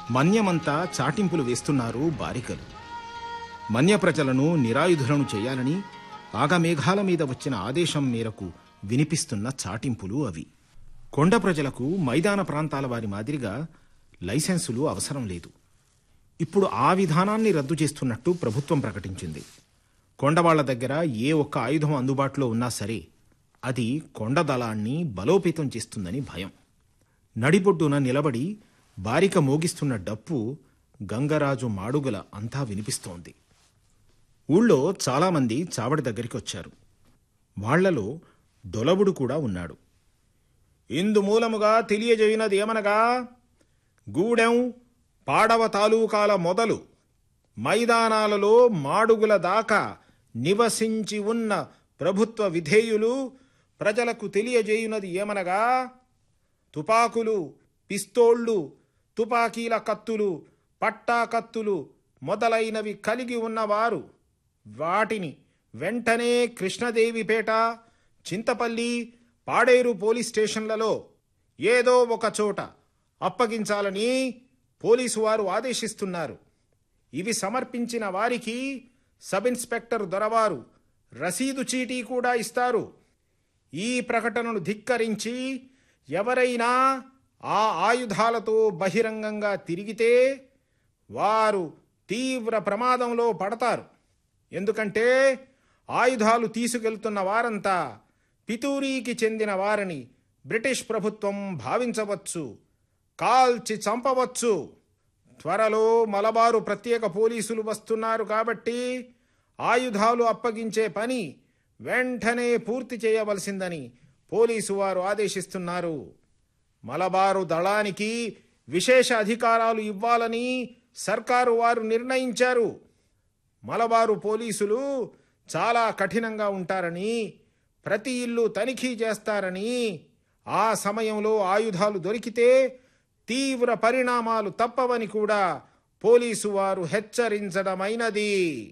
మన్యమంతా చాటింపులు వేస్తున్నారు బారికలు మన్య ప్రజలను నిరాయుధులను చేయాలని ఆగమేఘాల మీద వచ్చిన ఆదేశం మేరకు వినిపిస్తున్న చాటింపులు అవి కొండ ప్రజలకు మైదాన ప్రాంతాల వారి మాదిరిగా లైసెన్సులు అవసరం లేదు ఇప్పుడు ఆ విధానాన్ని రద్దు చేస్తున్నట్టు ప్రభుత్వం ప్రకటించింది కొండవాళ్ల దగ్గర ఏ ఒక్క ఆయుధం అందుబాటులో ఉన్నా సరే అది కొండ దళాన్ని బలోపేతం చేస్తుందని భయం నడిబొడ్డున నిలబడి బారిక మోగిస్తున్న డప్పు గంగరాజు మాడుగుల అంతా వినిపిస్తోంది ఊళ్ళో చాలామంది చావడి దగ్గరికి వచ్చారు వాళ్లలో డొలబుడు కూడా ఉన్నాడు ఇందు మూలముగా తెలియజేయినది ఏమనగా గూడెం పాడవ తాలూకాల మొదలు మైదానాలలో మాడుగుల దాకా నివసించి ఉన్న ప్రభుత్వ విధేయులు ప్రజలకు తెలియజేయునది ఏమనగా తుపాకులు పిస్తోళ్లు తుపాకీల కత్తులు పట్టా కత్తులు మొదలైనవి కలిగి ఉన్నవారు వాటిని వెంటనే కృష్ణదేవిపేట చింతపల్లి పాడేరు పోలీస్ స్టేషన్లలో ఏదో ఒక చోట అప్పగించాలని పోలీసు వారు ఆదేశిస్తున్నారు ఇవి సమర్పించిన వారికి సబ్ ఇన్స్పెక్టర్ దొరవారు రసీదు చీటీ కూడా ఇస్తారు ఈ ప్రకటనను ధిక్కరించి ఎవరైనా ఆ ఆయుధాలతో బహిరంగంగా తిరిగితే వారు తీవ్ర ప్రమాదంలో పడతారు ఎందుకంటే ఆయుధాలు తీసుకెళ్తున్న వారంతా పితూరీకి చెందిన వారని బ్రిటిష్ ప్రభుత్వం భావించవచ్చు కాల్చి చంపవచ్చు త్వరలో మలబారు ప్రత్యేక పోలీసులు వస్తున్నారు కాబట్టి ఆయుధాలు అప్పగించే పని వెంటనే పూర్తి చేయవలసిందని పోలీసు వారు ఆదేశిస్తున్నారు మలబారు దళానికి విశేష అధికారాలు ఇవ్వాలని సర్కారు వారు నిర్ణయించారు మలబారు పోలీసులు చాలా కఠినంగా ఉంటారని ప్రతి ఇల్లు తనిఖీ చేస్తారని ఆ సమయంలో ఆయుధాలు దొరికితే తీవ్ర పరిణామాలు తప్పవని కూడా పోలీసు వారు హెచ్చరించడమైనది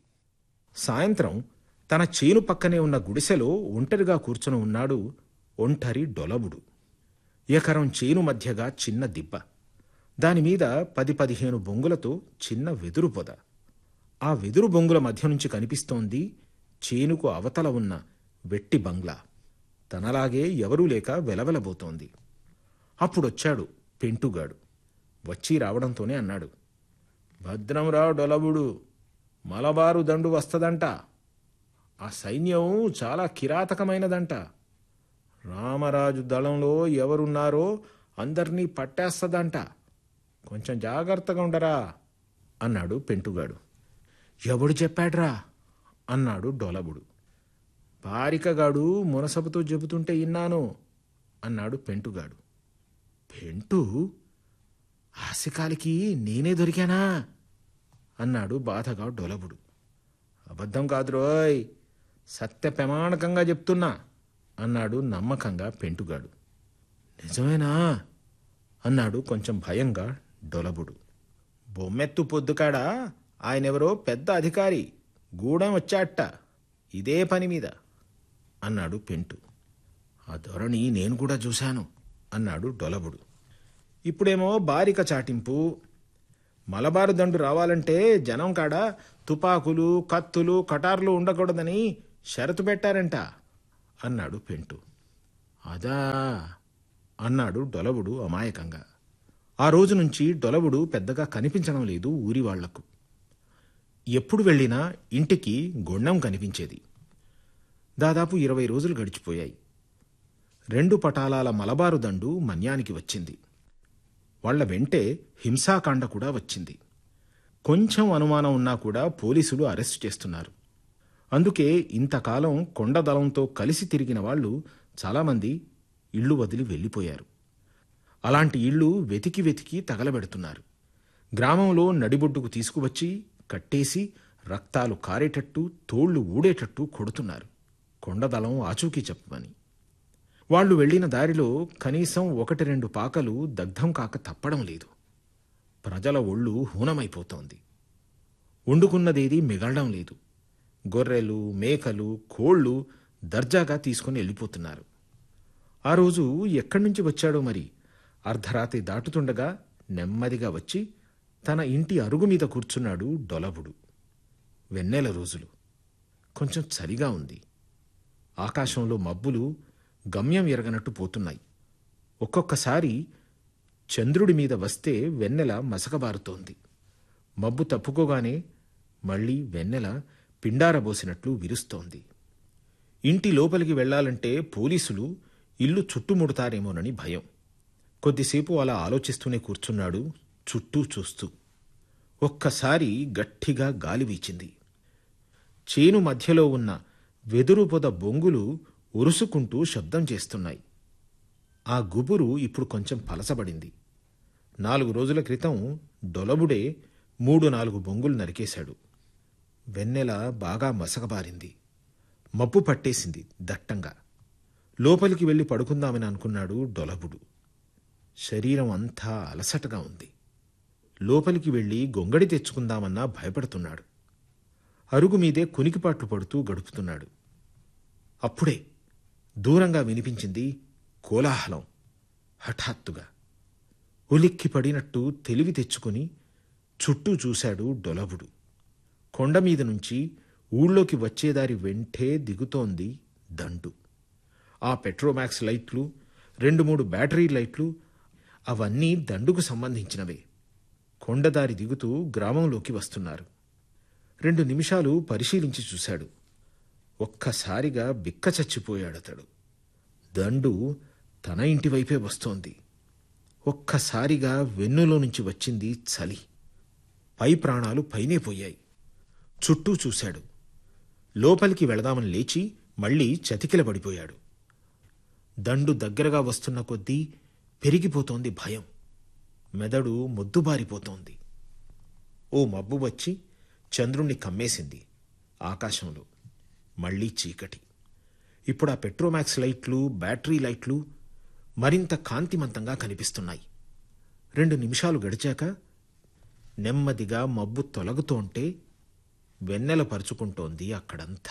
సాయంత్రం తన చేను పక్కనే ఉన్న గుడిసెలో ఒంటరిగా కూర్చుని ఉన్నాడు ఒంటరి డొలబుడు ఎకరం చేను మధ్యగా చిన్న దిబ్బ దానిమీద పది పదిహేను బొంగులతో చిన్న వెదురు పొద ఆ వెదురు బొంగుల మధ్య నుంచి కనిపిస్తోంది చేనుకు అవతల ఉన్న వెట్టి బంగ్లా తనలాగే ఎవరూ లేక వెలవెలబోతోంది అప్పుడొచ్చాడు పెంటుగాడు వచ్చి రావడంతోనే అన్నాడు భద్రంరావు డొలబుడు మలబారు దండు వస్తదంట ఆ సైన్యం చాలా కిరాతకమైనదంట రామరాజు దళంలో ఎవరున్నారో అందర్నీ పట్టేస్తదంట కొంచెం జాగ్రత్తగా ఉండరా అన్నాడు పెంటుగాడు ఎవడు చెప్పాడ్రా అన్నాడు డొలబుడు బారికగాడు మునసబుతో చెబుతుంటే ఇన్నాను అన్నాడు పెంటుగాడు పెంటు ఆశకాలికి నేనే దొరికానా అన్నాడు బాధగా డొలబుడు అబద్ధం కాదు రోయ్ సత్య ప్రమాణకంగా చెప్తున్నా అన్నాడు నమ్మకంగా పెంటుగాడు నిజమేనా అన్నాడు కొంచెం భయంగా డొలబుడు బొమ్మెత్తు పొద్దుకాడ ఆయనెవరో పెద్ద అధికారి గూడెం వచ్చాట ఇదే పని మీద అన్నాడు పెంటు ఆ ధోరణి నేను కూడా చూశాను అన్నాడు డొలబుడు ఇప్పుడేమో బారిక చాటింపు మలబారు దండు రావాలంటే జనం కాడ తుపాకులు కత్తులు కటార్లు ఉండకూడదని షరతు పెట్టారంట అన్నాడు పెంటు అదా అన్నాడు డొలవుడు అమాయకంగా ఆ రోజు నుంచి డొలవుడు పెద్దగా కనిపించడం లేదు ఊరి వాళ్లకు ఎప్పుడు వెళ్ళినా ఇంటికి గొండం కనిపించేది దాదాపు ఇరవై రోజులు గడిచిపోయాయి రెండు పటాలాల మలబారు దండు మన్యానికి వచ్చింది వాళ్ల వెంటే హింసాకాండ కూడా వచ్చింది కొంచెం అనుమానం ఉన్నా కూడా పోలీసులు అరెస్టు చేస్తున్నారు అందుకే ఇంతకాలం కొండ దళంతో కలిసి తిరిగిన వాళ్ళు చాలామంది ఇళ్ళు వదిలి వెళ్ళిపోయారు అలాంటి ఇళ్ళు వెతికి వెతికి తగలబెడుతున్నారు గ్రామంలో నడిబొడ్డుకు తీసుకువచ్చి కట్టేసి రక్తాలు కారేటట్టు తోళ్లు ఊడేటట్టు కొడుతున్నారు కొండదళం ఆచూకీ చెప్పమని వాళ్ళు వెళ్ళిన దారిలో కనీసం ఒకటి రెండు పాకలు దగ్ధం కాక తప్పడం లేదు ప్రజల ఒళ్ళు హూనమైపోతోంది వండుకున్నదేదీ మిగలడం లేదు గొర్రెలు మేకలు కోళ్లు దర్జాగా తీసుకుని వెళ్ళిపోతున్నారు ఆ రోజు ఎక్కడి నుంచి వచ్చాడో మరి అర్ధరాత్రి దాటుతుండగా నెమ్మదిగా వచ్చి తన ఇంటి అరుగు మీద కూర్చున్నాడు డొలబుడు వెన్నెల రోజులు కొంచెం చలిగా ఉంది ఆకాశంలో మబ్బులు గమ్యం ఎరగనట్టు పోతున్నాయి ఒక్కొక్కసారి చంద్రుడి మీద వస్తే వెన్నెల మసకబారుతోంది మబ్బు తప్పుకోగానే మళ్ళీ వెన్నెల పిండారబోసినట్లు విరుస్తోంది ఇంటి లోపలికి వెళ్ళాలంటే పోలీసులు ఇల్లు చుట్టుముడతారేమోనని భయం కొద్దిసేపు అలా ఆలోచిస్తూనే కూర్చున్నాడు చుట్టూ చూస్తూ ఒక్కసారి గట్టిగా గాలి వీచింది చేను మధ్యలో ఉన్న వెదురు పొద బొంగులు ఉరుసుకుంటూ శబ్దం చేస్తున్నాయి ఆ గుబురు ఇప్పుడు కొంచెం పలసబడింది నాలుగు రోజుల క్రితం డొలబుడే మూడు నాలుగు బొంగులు నరికేశాడు వెన్నెల బాగా మసకబారింది మబ్బు పట్టేసింది దట్టంగా లోపలికి వెళ్ళి పడుకుందామని అనుకున్నాడు డొలబుడు శరీరం అంతా అలసటగా ఉంది లోపలికి వెళ్ళి గొంగడి తెచ్చుకుందామన్నా భయపడుతున్నాడు అరుగు మీదే కునికిపాట్లు పడుతూ గడుపుతున్నాడు అప్పుడే దూరంగా వినిపించింది కోలాహలం హఠాత్తుగా ఉలిక్కి పడినట్టు తెలివి తెచ్చుకుని చుట్టూ చూశాడు డొలబుడు కొండ మీద నుంచి ఊళ్ళోకి వచ్చేదారి వెంటే దిగుతోంది దండు ఆ పెట్రోమాక్స్ లైట్లు రెండు మూడు బ్యాటరీ లైట్లు అవన్నీ దండుకు సంబంధించినవే కొండదారి దిగుతూ గ్రామంలోకి వస్తున్నారు రెండు నిమిషాలు పరిశీలించి చూశాడు ఒక్కసారిగా బిక్క చచ్చిపోయాడతడు దండు తన ఇంటి వైపే వస్తోంది ఒక్కసారిగా వెన్నులో నుంచి వచ్చింది చలి పై ప్రాణాలు పైనే పోయాయి చుట్టూ చూశాడు లోపలికి వెళదామని లేచి మళ్ళీ చతికిలబడిపోయాడు దండు దగ్గరగా వస్తున్న కొద్దీ పెరిగిపోతోంది భయం మెదడు మొద్దుబారిపోతోంది ఓ మబ్బు వచ్చి చంద్రుణ్ణి కమ్మేసింది ఆకాశంలో మళ్ళీ చీకటి ఇప్పుడు ఆ పెట్రోమాక్స్ లైట్లు బ్యాటరీ లైట్లు మరింత కాంతిమంతంగా కనిపిస్తున్నాయి రెండు నిమిషాలు గడిచాక నెమ్మదిగా మబ్బు తొలగుతోంటే వెన్నెల పరుచుకుంటోంది అక్కడంతా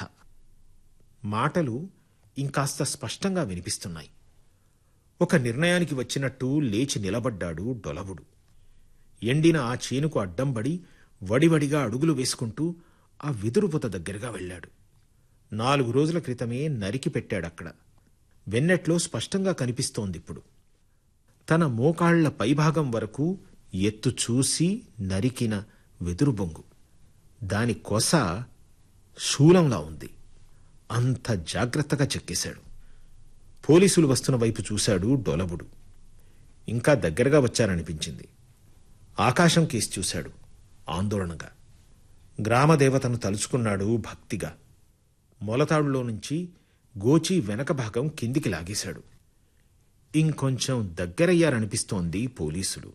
మాటలు ఇంకాస్త స్పష్టంగా వినిపిస్తున్నాయి ఒక నిర్ణయానికి వచ్చినట్టు లేచి నిలబడ్డాడు డొలవుడు ఎండిన ఆ చేనుకు అడ్డంబడి వడివడిగా అడుగులు వేసుకుంటూ ఆ విదురుపుత దగ్గరగా వెళ్ళాడు నాలుగు రోజుల క్రితమే నరికి పెట్టాడక్కడ వెన్నెట్లో స్పష్టంగా కనిపిస్తోందిప్పుడు తన మోకాళ్ల పైభాగం వరకు ఎత్తు చూసి నరికిన వెదురు బొంగు దాని కొస శూలంలా ఉంది అంత జాగ్రత్తగా చెక్కేశాడు పోలీసులు వస్తున్న వైపు చూశాడు డొలబుడు ఇంకా దగ్గరగా వచ్చారనిపించింది ఆకాశం కేసి చూశాడు ఆందోళనగా గ్రామదేవతను తలుచుకున్నాడు భక్తిగా మొలతాడులో నుంచి గోచి వెనక భాగం కిందికి లాగేశాడు ఇంకొంచెం దగ్గరయ్యారనిపిస్తోంది పోలీసులు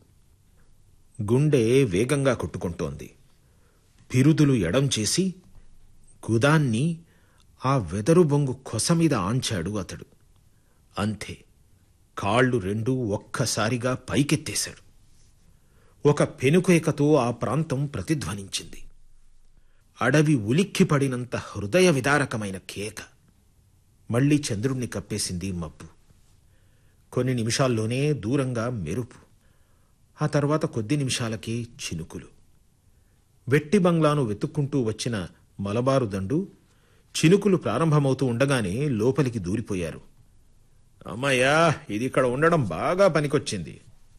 గుండె వేగంగా కొట్టుకుంటోంది పిరుదులు ఎడం చేసి గుదాన్ని ఆ వెదరు బొంగు కొస మీద ఆంచాడు అతడు అంతే కాళ్ళు రెండూ ఒక్కసారిగా పైకెత్తేశాడు ఒక పెనుకేకతో ఆ ప్రాంతం ప్రతిధ్వనించింది అడవి ఉలిక్కిపడినంత హృదయ విదారకమైన కేక మళ్లీ చంద్రుణ్ణి కప్పేసింది మబ్బు కొన్ని నిమిషాల్లోనే దూరంగా మెరుపు ఆ తర్వాత కొద్ది నిమిషాలకే చినుకులు వెట్టి బంగ్లాను వెతుక్కుంటూ వచ్చిన మలబారు దండు చినుకులు ప్రారంభమవుతూ ఉండగానే లోపలికి దూరిపోయారు అమ్మయ్యా ఇది ఇక్కడ ఉండడం బాగా పనికొచ్చింది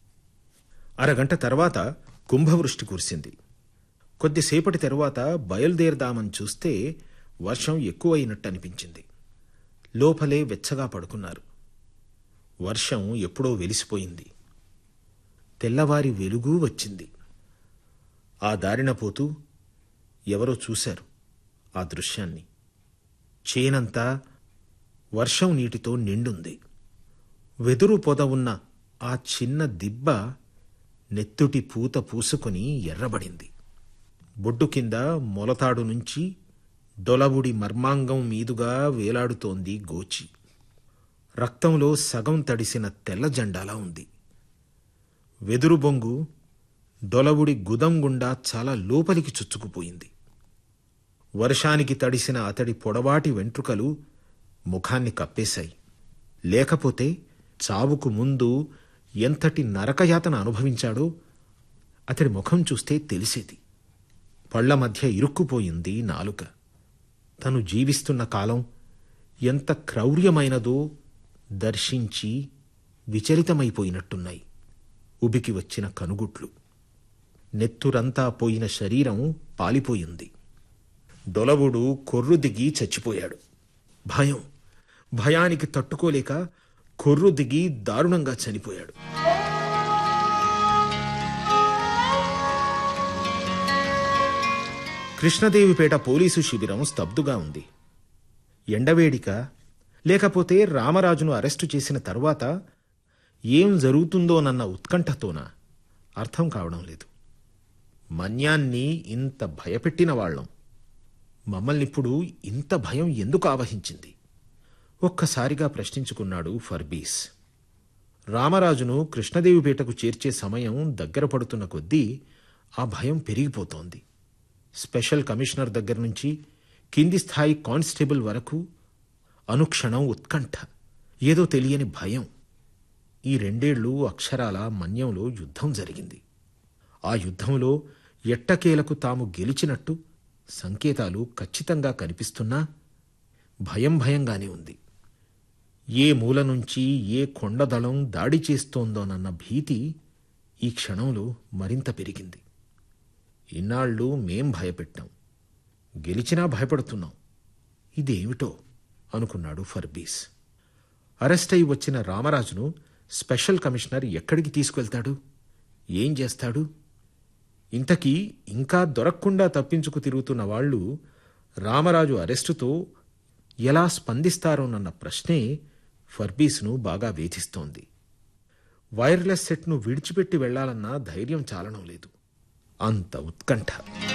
అరగంట తర్వాత కుంభవృష్టి కురిసింది కొద్దిసేపటి తరువాత బయలుదేరదామని చూస్తే వర్షం ఎక్కువైనట్టు అనిపించింది లోపలే వెచ్చగా పడుకున్నారు వర్షం ఎప్పుడో వెలిసిపోయింది తెల్లవారి వెలుగు వచ్చింది ఆ దారిన పోతూ ఎవరో చూశారు ఆ దృశ్యాన్ని చేనంతా వర్షం నీటితో నిండుంది వెదురు పొద ఉన్న ఆ చిన్న దిబ్బ నెత్తుటి పూత పూసుకుని ఎర్రబడింది బొడ్డు కింద మొలతాడు నుంచి డొలబుడి మర్మాంగం మీదుగా వేలాడుతోంది గోచి రక్తంలో సగం తడిసిన తెల్ల జెండాలా ఉంది వెదురు బొంగు డొలవుడి గుదం గుండా చాలా లోపలికి చుచ్చుకుపోయింది వర్షానికి తడిసిన అతడి పొడవాటి వెంట్రుకలు ముఖాన్ని కప్పేశాయి లేకపోతే చావుకు ముందు ఎంతటి నరకయాతన అనుభవించాడో అతడి ముఖం చూస్తే తెలిసేది పళ్ల మధ్య ఇరుక్కుపోయింది నాలుక తను జీవిస్తున్న కాలం ఎంత క్రౌర్యమైనదో దర్శించి విచలితమైపోయినట్టున్నాయి ఉబికి వచ్చిన కనుగుట్లు నెత్తురంతా పోయిన శరీరం పాలిపోయింది డొలవుడు కొర్రు దిగి చచ్చిపోయాడు భయం భయానికి తట్టుకోలేక కొర్రు దిగి దారుణంగా చనిపోయాడు కృష్ణదేవిపేట పోలీసు శిబిరం స్తబ్దుగా ఉంది ఎండవేడిక లేకపోతే రామరాజును అరెస్టు చేసిన తరువాత ఏం జరుగుతుందోనన్న ఉత్కంఠతోన అర్థం కావడం లేదు మన్యాన్ని ఇంత భయపెట్టిన వాళ్ళం మమ్మల్నిప్పుడు ఇంత భయం ఎందుకు ఆవహించింది ఒక్కసారిగా ప్రశ్నించుకున్నాడు ఫర్బీస్ రామరాజును కృష్ణదేవిపేటకు చేర్చే సమయం దగ్గర పడుతున్న కొద్దీ ఆ భయం పెరిగిపోతోంది స్పెషల్ కమిషనర్ దగ్గర నుంచి కింది స్థాయి కానిస్టేబుల్ వరకు అనుక్షణం ఉత్కంఠ ఏదో తెలియని భయం ఈ రెండేళ్లు అక్షరాల మన్యంలో యుద్ధం జరిగింది ఆ యుద్ధంలో ఎట్టకేలకు తాము గెలిచినట్టు సంకేతాలు ఖచ్చితంగా కనిపిస్తున్నా భయం భయంగానే ఉంది ఏ మూల నుంచి ఏ కొండదళం దాడి చేస్తోందోనన్న భీతి ఈ క్షణంలో మరింత పెరిగింది ఇన్నాళ్ళు మేం భయపెట్టాం గెలిచినా భయపడుతున్నాం ఇదేమిటో అనుకున్నాడు ఫర్బీస్ అరెస్ట్ అయి వచ్చిన రామరాజును స్పెషల్ కమిషనర్ ఎక్కడికి తీసుకెళ్తాడు ఏం చేస్తాడు ఇంతకీ ఇంకా దొరక్కుండా తప్పించుకు తిరుగుతున్న వాళ్ళు రామరాజు అరెస్టుతో ఎలా స్పందిస్తారోనన్న ప్రశ్నే ఫర్బీస్ను బాగా వేధిస్తోంది వైర్లెస్ సెట్ను విడిచిపెట్టి వెళ్లాలన్న ధైర్యం చాలడం లేదు అంత ఉత్కంఠ